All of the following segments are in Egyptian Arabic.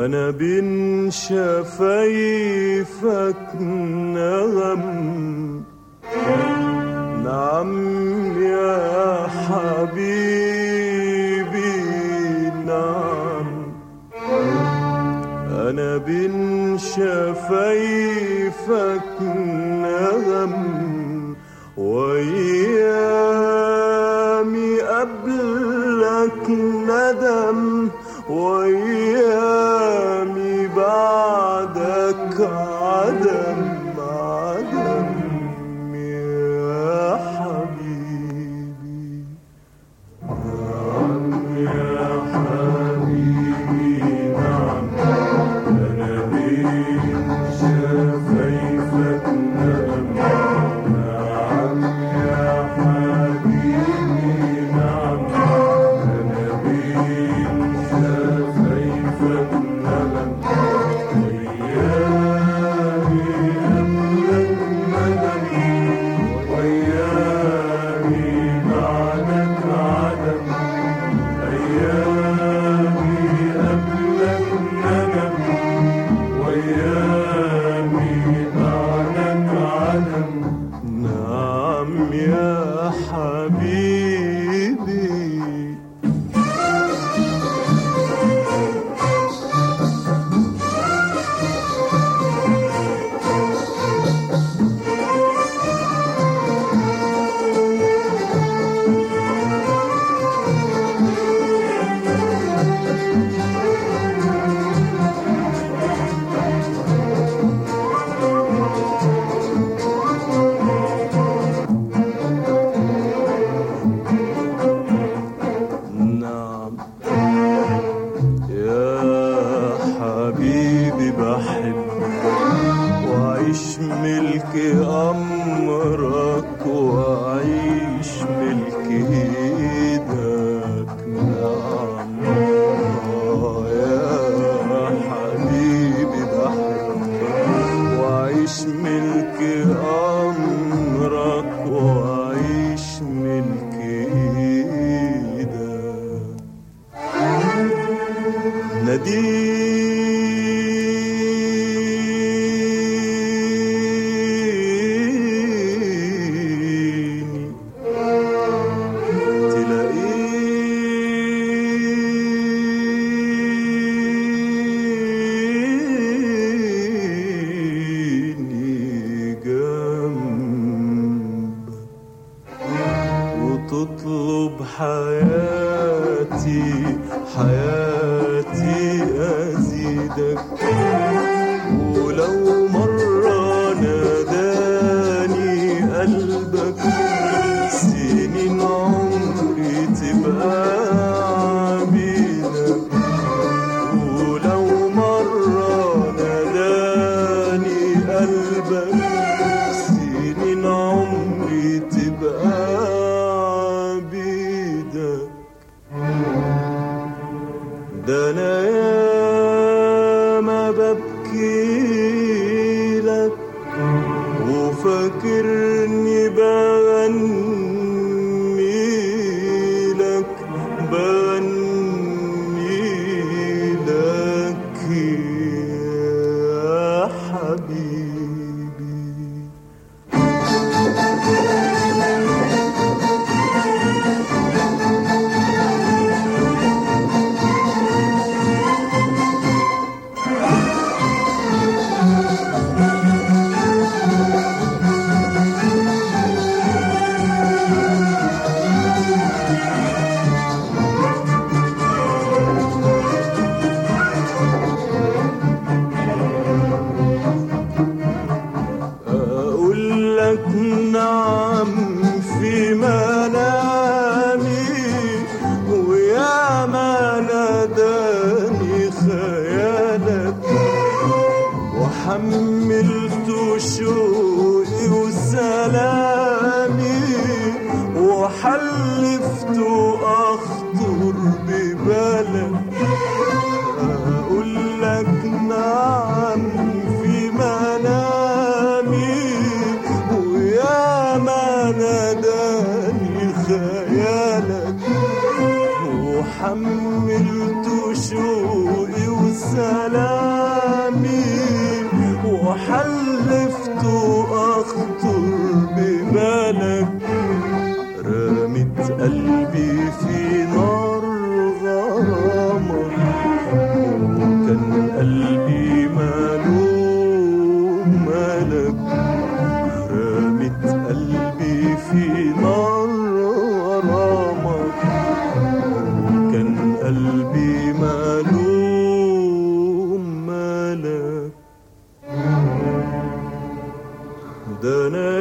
أنا بين شفايفك نغم نعم يا حبيبي نعم أنا بين شفايفك نغم وأيامي قبلك ندم وأيامي بعدك عدم عدم يا حبيبي نعم يا حبيبي نعم أنا بين شفايفك نغم نعم يا حبيبي نعم أنا بين شفايفك نغم ويامي قبلك ندم ويامي بعدك عدم أيامي قبلك ندم ويامي بعدك عدم نعم يا حبيبي نعم يا حبيبي بحبك وعيش ملك أمرك وعيش ملك إيدك نعم آه يا حبيبي بحبك وعيش ملك أمرك وعيش ملك إيدك ناديني تلاقيني جنبك وتطلب حياتي حياتي أزيدك ولو مرة ناداني قلبك سنين عمري تبقى عبيدك ولو مرة ناداني قلبك سنين عمري تبقى عبيدك ده انا ياما ببكي لك وفاكرني بغني لك بغني لك يا حبيبي أقول لك نعم في منامي ويا ما ناداني خيالك وحملت شوقي وسلامي وحلفت أخطر ببالك أقول لك نعم في منامي ويا ما ناداني خيالك وحملت شوقي وسلامي سلامي وحلفت أخطر ببالك رمت قلبي في نار غرامك وكان قلبي مالوم مالك رمت قلبي في نار غرامك كان قلبي مالوم مالك ده انا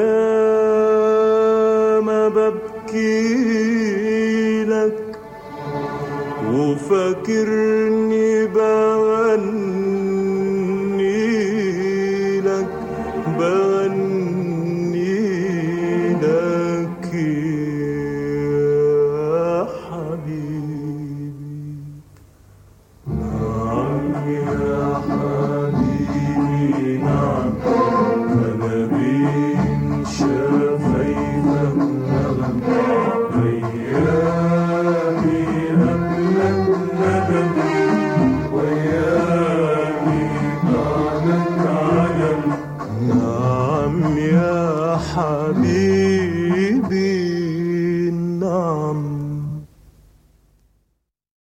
ما ببكي لك وفاكرني بغني لك بغني لك يا حبيبي نعم يا حبيبي نعم أنا بين شفايفك نغم أيامي قبلك ندم